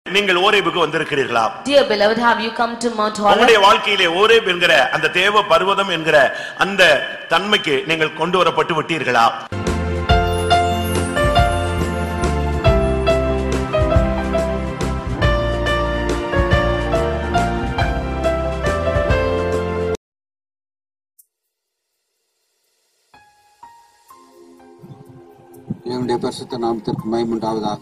நீங்கள் ஓரேபுக்கு வந்திருக்கிறீர்களா Dear beloved, have you come to Mount Horeb? உங்களுடைய வாழ்க்கையிலே ஓரேப் என்கிற அந்த தேவ பர்வதம் என்கிற அந்த தன்மைக்கு நீங்கள் கொண்டு வரப்பட்டு விட்டீர்களா தேவனுடைய பரிசுத்த நாமத்திற்கு மயமுண்டாவதாக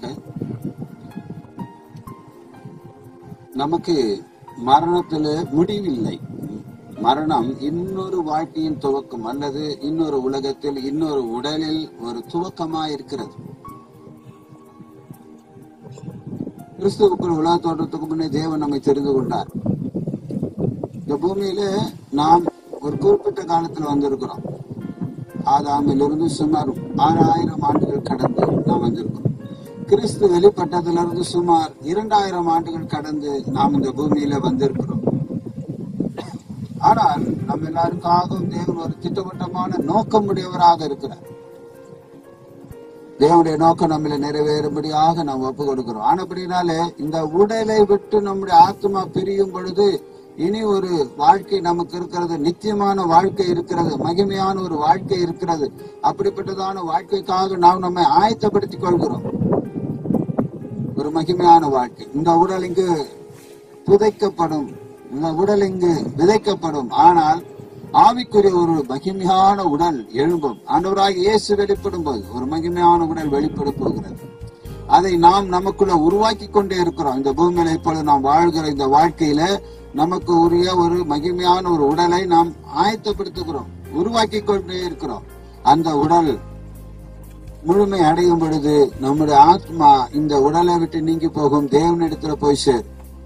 நமக்கு மரணத்துல முடிவில்லை மரணம் இன்னொரு வாழ்க்கையின் துவக்கம் அல்லது இன்னொரு உலகத்தில் இன்னொரு உடலில் ஒரு துவக்கமா இருக்கிறது கிறிஸ்துவுக்குள் உலக தோற்றத்துக்கு முன்னே தேவன் நம்மை தெரிந்து கொண்டார் இந்த பூமியில நாம் ஒரு குறிப்பிட்ட காலத்துல வந்திருக்கிறோம் ஆதாமிலிருந்து சுமார் ஆறாயிரம் ஆண்டுகள் கடந்து நாம் வந்திருக்கிறோம் கிறிஸ்து வெளிப்பட்டதிலிருந்து சுமார் இரண்டாயிரம் ஆண்டுகள் கடந்து நாம் இந்த பூமியில வந்திருக்கிறோம் ஆனால் நம்ம எல்லாருக்காகவும் தேவன் ஒரு திட்டவட்டமான நோக்கமுடையவராக இருக்கிறார் தேவனுடைய நோக்கம் நம்மள நிறைவேறும்படியாக நாம் ஒப்பு கொடுக்கிறோம் ஆனப்படினாலே இந்த உடலை விட்டு நம்முடைய ஆத்மா பிரியும் பொழுது இனி ஒரு வாழ்க்கை நமக்கு இருக்கிறது நித்தியமான வாழ்க்கை இருக்கிறது மகிமையான ஒரு வாழ்க்கை இருக்கிறது அப்படிப்பட்டதான வாழ்க்கைக்காக நாம் நம்மை ஆயத்தப்படுத்திக் கொள்கிறோம் ஒரு மகிமையான வாழ்க்கை இந்த உடல் இங்கு புதைக்கப்படும் இந்த உடல் இங்கு விதைக்கப்படும் ஆனால் ஆவிக்குரிய ஒரு மகிமையான உடல் எழும்பும் ஆண்டவராக இயேசு வெளிப்படும் போது ஒரு மகிமையான உடல் வெளிப்பட போகிறது அதை நாம் நமக்குள்ள உருவாக்கி கொண்டே இருக்கிறோம் இந்த பூமியில இப்பொழுது நாம் வாழ்கிற இந்த வாழ்க்கையில நமக்கு உரிய ஒரு மகிமையான ஒரு உடலை நாம் ஆயத்தப்படுத்துகிறோம் உருவாக்கி கொண்டே இருக்கிறோம் அந்த உடல் முழுமை அடையும் பொழுது நம்முடைய ஆத்மா இந்த உடலை விட்டு நீங்கி போகும் தேவனிடத்துல போய் சேர்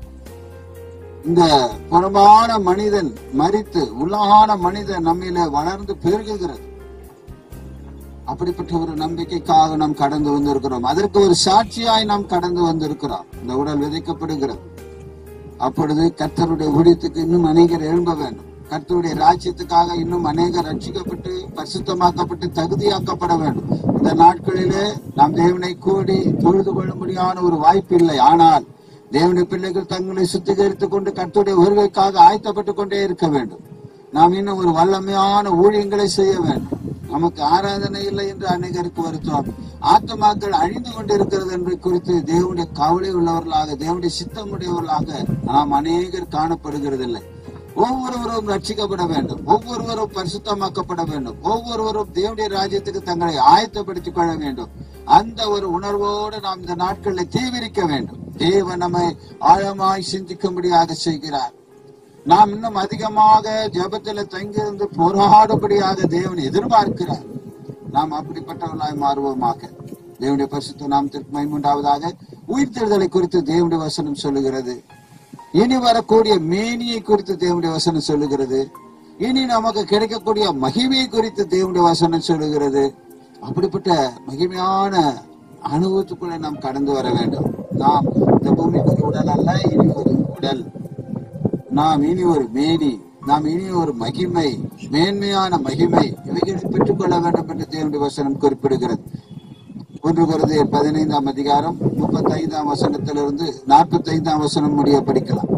இந்த புறமான மனிதன் மரித்து உள்ளான மனிதன் நம்மில வளர்ந்து பெருகுகிறது அப்படிப்பட்ட ஒரு நம்பிக்கைக்காக நாம் கடந்து வந்திருக்கிறோம் அதற்கு ஒரு சாட்சியாய் நாம் கடந்து வந்திருக்கிறோம் இந்த உடல் விதைக்கப்படுகிறது அப்பொழுது கர்த்தருடைய ஊழியத்துக்கு இன்னும் அநேகர் எழும்ப வேண்டும் கர்த்தருடைய ராஜ்யத்துக்காக இன்னும் அநேகர் ரட்சிக்கப்பட்டு பரிசுத்தமாக்கப்பட்டு தகுதியாக்கப்பட வேண்டும் இந்த நாட்களிலே நாம் தேவனை கூடி தொழுது கொள்ளும்படியான ஒரு வாய்ப்பு இல்லை ஆனால் தேவனுடைய பிள்ளைகள் தங்களை சுத்திகரித்துக் கொண்டு கர்த்தருடைய வருகைக்காக ஆயத்தப்பட்டுக் கொண்டே இருக்க வேண்டும் நாம் இன்னும் ஒரு வல்லமையான ஊழியங்களை செய்ய வேண்டும் நமக்கு ஆராதனை இல்லை என்று அநேகருக்கு வருத்தம் ஆத்மாக்கள் அழிந்து கொண்டிருக்கிறது என்று குறித்து தேவனுடைய கவலை உள்ளவர்களாக தேவனுடைய சித்தமுடையவர்களாக நாம் அநேகர் காணப்படுகிறதில்லை ஒவ்வொருவரும் ரட்சிக்கப்பட வேண்டும் ஒவ்வொருவரும் பரிசுத்தமாக்கப்பட வேண்டும் ஒவ்வொருவரும் தேவனுடைய ராஜ்யத்துக்கு தங்களை ஆயத்தப்படுத்திக் கொள்ள வேண்டும் அந்த ஒரு உணர்வோடு நாம் இந்த நாட்களில் தீவிரிக்க வேண்டும் தேவன் நம்மை ஆழமாய் சிந்திக்கும்படியாக செய்கிறார் நாம் இன்னும் அதிகமாக ஜெபத்துல தங்கியிருந்து போராடும்படியாக தேவன் எதிர்பார்க்கிறார் நாம் அப்படிப்பட்டவர்களாய் மாறுவோமாக தேவனுடைய பரிசுத்த நாமத்திற்கு மைமுண்டாவதாக உயிர்த்தெழுதலை குறித்து தேவனுடைய வசனம் சொல்லுகிறது இனி வரக்கூடிய மேனியை குறித்து தேவனுடைய வசனம் சொல்லுகிறது இனி நமக்கு கிடைக்கக்கூடிய மகிமையை குறித்து தேவனுடைய வசனம் சொல்லுகிறது அப்படிப்பட்ட மகிமையான அனுபவத்துக்குள்ள நாம் கடந்து வர வேண்டும் நாம் இந்த பூமிக்கு ஒரு உடல் அல்ல இனி ஒரு உடல் நாம் இனி ஒரு மேனி நாம் இனி ஒரு மகிமை மேன்மையான மகிமை இவைகளை பெற்றுக்கொள்ள வேண்டும் என்று தேவனுடைய வசனம் குறிப்பிடுகிறது ஒன்று குருதையர் பதினைந்தாம் அதிகாரம் முப்பத்தி ஐந்தாம் வசனத்திலிருந்து நாற்பத்தி ஐந்தாம் வசனம் முடிய படிக்கலாம்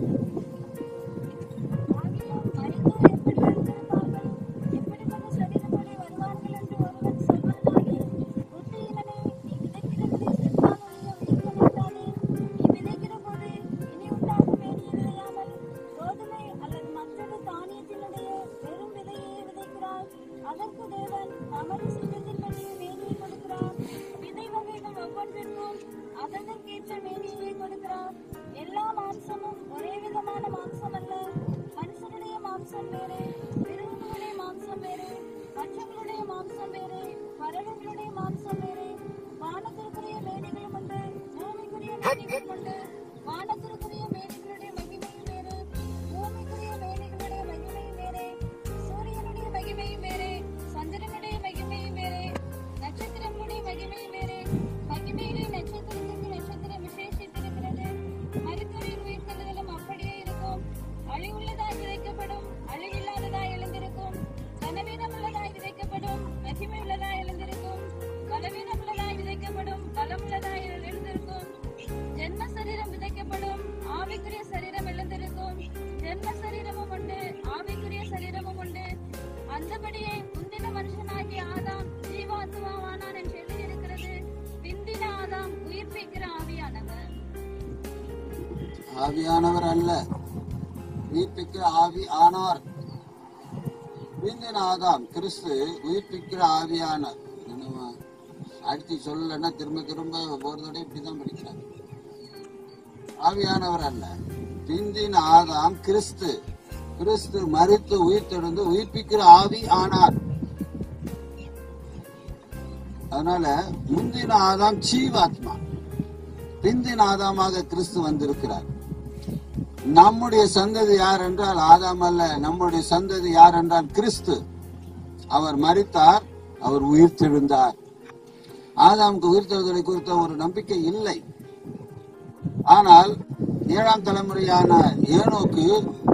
அதற்கு தேவன் நமது சித்தத்தின்படி மேனியை கொடுக்கிறார் விதை வகைகள் ஒவ்வொன்றிற்கும் அதற்கேற்ற மேனியை கொடுக்கிறார் எல்லா மாம்சமும் ஒரே விதமான மாம்சம் அல்ல மனுஷனுடைய மாம்சம் வேறு மிருகங்களுடைய மாம்சம் வேறு மற்றவர்களுடைய மாம்சம் வேறு பறவைகளுடைய மாம்சம் வேறு வானத்திற்குரிய மேனிகளும் உண்டு பூமிக்குரிய மேனிகளும் உண்டு வானத்திற்குரிய மேனிகளுடைய மகிமையும் வேறு பூமிக்குரிய மேனிகளுடைய மகிமையும் வேறு சூரியனுடைய மகிமையும் வேறு சந்திரனுடைய மகிமையும் வேறு நட்சத்திரங்களுடைய மகிமையும் வேறு மகிமையிலே நட்சத்திரத்துக்கு நட்சத்திரம் விசேஷித்திருக்கிறது மருத்துவரின் உயிர்த்தெழுதலும் அப்படியே இருக்கும் அழிவுள்ளதாய் விதைக்கப்படும் அழிவில்லாததாய் எழுந்திருக்கும் கனவீனம் உள்ளதாய் விதைக்கப்படும் மகிமை உள்ளதாய் எழுந்திருக்கும் பலவீனம் உள்ளதாய் விதைக்கப்படும் பலம் உள்ளதாய் எழுந்திருக்கும் ஜென்ம அந்தபடியே முந்தின மனுஷனாகிய ஆதாம் ஜீவாத்மாவானான் என்று எழுதியிருக்கிறது பிந்தின ஆதாம் உயிர்ப்பிக்கிற ஆவியானவர் ஆவியானவர் அல்ல உயிர்ப்பிக்கிற ஆவி ஆனார் பிந்தின ஆதாம் கிறிஸ்து உயிர்ப்பிக்கிற ஆவியானார் என்னவா? அடிச்சு சொல்லலைன்னா திரும்ப திரும்ப ஒரு தடவை இப்படிதான் படிக்கிறாங்க ஆவியானவர் அல்ல பிந்தின ஆதாம் கிறிஸ்து கிறிஸ்து மறித்து உயிர்த்தெழுந்து உயிர்ப்பிக்கிற ஆவி ஆனார் அதனால முந்தின ஆதாம் ஜீவாத்மா பிந்தின ஆதாமாக கிறிஸ்து வந்திருக்கிறார் நம்முடைய சந்ததி யார் என்றால் ஆதாம் அல்ல நம்முடைய சந்ததி யார் என்றால் கிறிஸ்து அவர் மரித்தார் அவர் உயிர்த்தெழுந்தார் ஆதாமுக்கு உயிர்த்தெழுதலை குறித்த ஒரு நம்பிக்கை இல்லை ஆனால் ஏழாம் தலைமுறையான ஏனோக்கு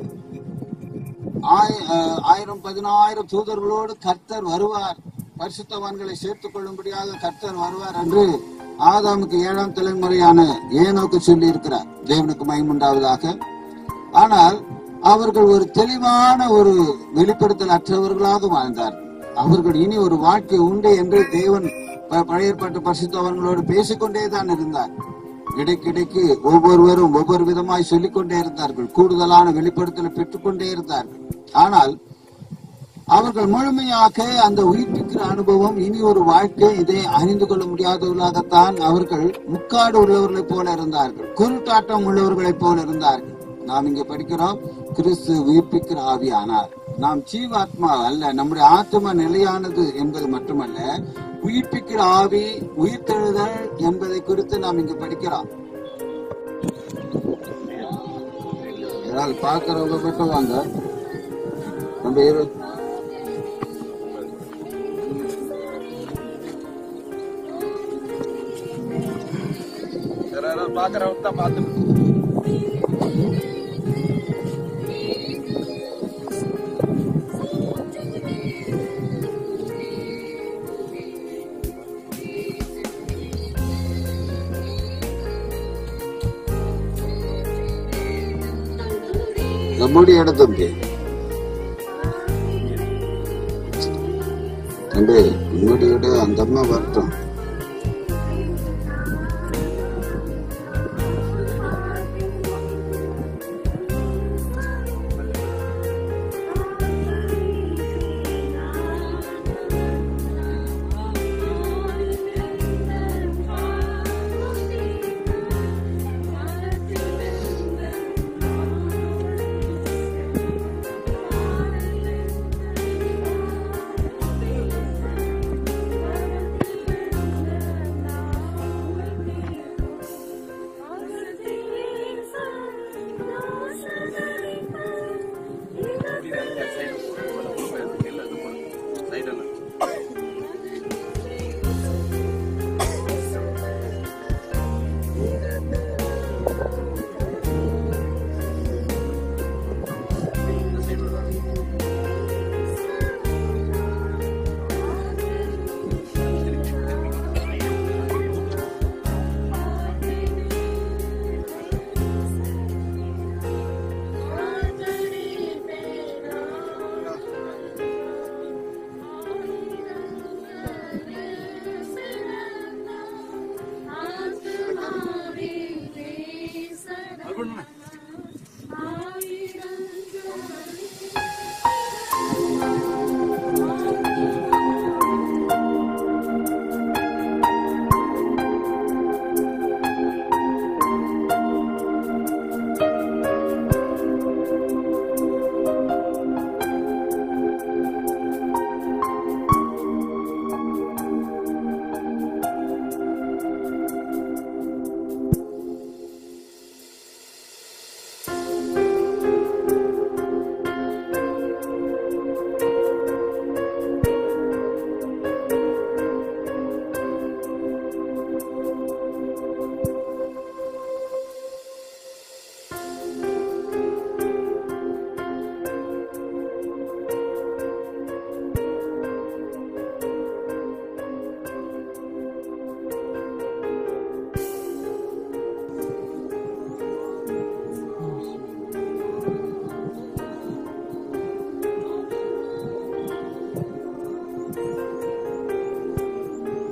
ஆய- அஹ், ஆயிரம் பதினாயிரம் தூதர்களோடு கர்த்தர் வருவார் பரிசுத்தவான்களை சேர்த்துக் கொள்ளும்படியாக கர்த்தர் வருவார் என்று ஆதாமுக்கு ஏழாம் தலைமுறையான ஏனோக்கு சொல்லி இருக்கிறார் தேவனுக்கு மயமுண்டாவதாக ஆனால் அவர்கள் ஒரு தெளிவான ஒரு வெளிப்படுத்தல் அற்றவர்களாக வாழ்ந்தார்கள் அவர்கள் இனி ஒரு வாழ்க்கை உண்டு என்று தேவன் ப- பழைய ஏற்பாட்டு பரிசுத்தவர்களோடு பேசிக்கொண்டே தான் இருந்தார் இடைக்கிடைக்கு ஒவ்வொருவரும் ஒவ்வொரு விதமாய் சொல்லிக் கொண்டே இருந்தார்கள் கூடுதலான வெளிப்படுத்தலை பெற்றுக்கொண்டே இருந்தார்கள் ஆனால் அவர்கள் முழுமையாக அந்த உயிர்ப்பிக்கிற அனுபவம் இனி ஒரு வாழ்க்கை இதை அறிந்து கொள்ள முடியாதவர்களாகத்தான் அவர்கள் முக்காடு உள்ளவர்களைப் போல இருந்தார்கள் குருட்டாட்டம் உள்ளவர்களைப் போல இருந்தார்கள் நாம் இங்கே படிக்கிறோம் கிறிஸ்து உயிர்ப்பிக்கிற ஆவியானார் நாம் ஜீவாத்மா அல்ல நம்முடைய ஆத்மா நிலையானது என்பது மட்டுமல்ல உயிர்ப்பிக்கிற ஆவி உயிர்த்தெழுதல் என்பதை குறித்து நாம் இங்கு படிக்கிறோம் யாராவது பார்க்கிறவங்க மட்டும் வாங்க நம்ம இரு பாக்குறவங்க தான் பார்த்து நம்முடைய இடம் தம்பி தம்பி உங்களுடைய இடம் அந்த அம்மா வரட்டும்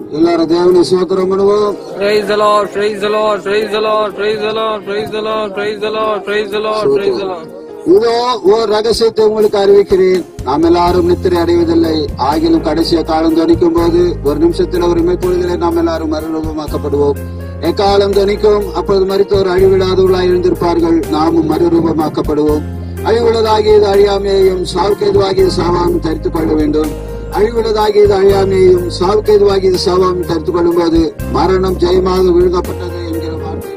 எல்லாரும் தேவனை சோத்திரம் பண்ணுவோம் Praise the Lord, praise the Lord, praise the Lord, praise the Lord, praise the Lord, praise the Lord, praise the Lord, praise the Lord. இதோ ஓர் ரகசியத்தை உங்களுக்கு அறிவிக்கிறேன் நாம் எல்லாரும் நித்திரை அடைவதில்லை ஆகிலும் கடைசிய காலம் துணிக்கும் போது ஒரு நிமிஷத்தில் ஒரு இமைப்பொழுதிலே நாம் எல்லாரும் மறுரூபமாக்கப்படுவோம் எக்காலம் துணிக்கும் அப்பொழுது மறித்தோர் அழிவிடாதவர்களாய் இருந்திருப்பார்கள் நாமும் மறுரூபமாக்கப்படுவோம் அழிவுள்ளதாகியது அழியாமையையும் சாவுக்கேதுவாகியது சாவாமும் தரித்துக் கொள்ள வேண்டும் அழிவுள்ளதாகியது அழியாமையையும் சாவுக்கேதுவாகியது சாவாமும் தரித்துக் கொள்ளும் போது மரணம் ஜெயமாக விழுங்கப்பட்டது என்கிற வார்த்தை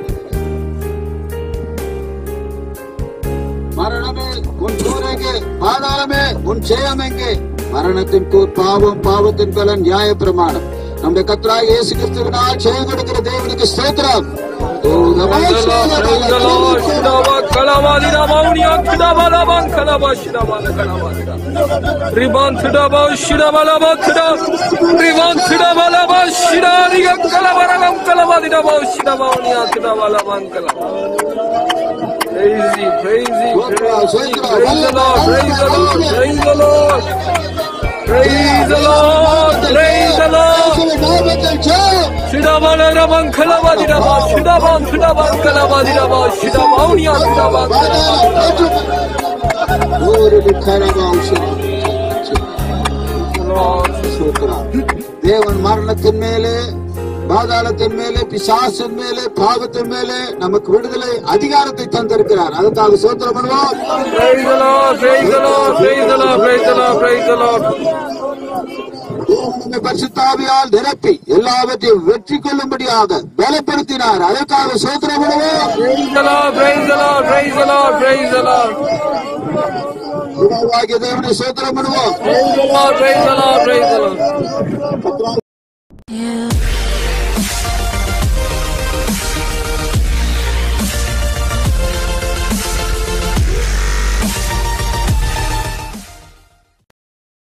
மரணமே உன் சூரங்கே பாதாளமே உன் ஜெயம் எங்கே மரணத்தின் கூர் பாவம் பாவத்தின் பலன் நியாய பிரமாணம் நம்முடைய கத்ராய் இயேசு கிறிஸ்துவினால் ஜெயம் கொடுக்கிற தேவனுக்கு ஸ்தோத்திரம் Praise the Lord, praise the Lord, Shidava Kalavadi Ramaunia Kidava Lavan Kalava Shidava Kalavadi Riban Tidava Shidava Lava Kidava Riban Tidava Lava Shidariga Kalavaram Kalavadi Dava Shidava Unia Kidava Lavan Kalava Praise thee, praise thee, praise thee, praise the Lord, praise the Lord, praise the Lord, praise the Lord, praise the Lord. Shidavana Ravan Kalavadi Rava, Shidavan Shidavan Kalavadi Rava, Shidavaunia Shidavan தேவன் மரணத்தின் மேலே பாதாளத்தின் மேலே பிசாசின் மேலே பாவத்தின் மேலே நமக்கு விடுதலை அதிகாரத்தை தந்திருக்கிறார் அதுக்காக சோத்திரம் பண்ணுவோம் Praise the Lord, praise the Lord, praise the Lord, praise the Lord, praise the Lord. தேவன் நம்மை பரிசுத்தாவியால் நிரப்பி எல்லாவற்றையும் வெற்றி கொள்ளும்படியாக பலப்படுத்தினார் அதற்காக சோத்திரம் பண்ணுவோம் Praise the Lord, praise the Lord, praise the Lord, praise the Lord. பிதாவாகிய தேவனை சோத்திரம் பண்ணுவோம் Praise the Lord, praise the Lord, praise the Lord. கர்த்தராகிய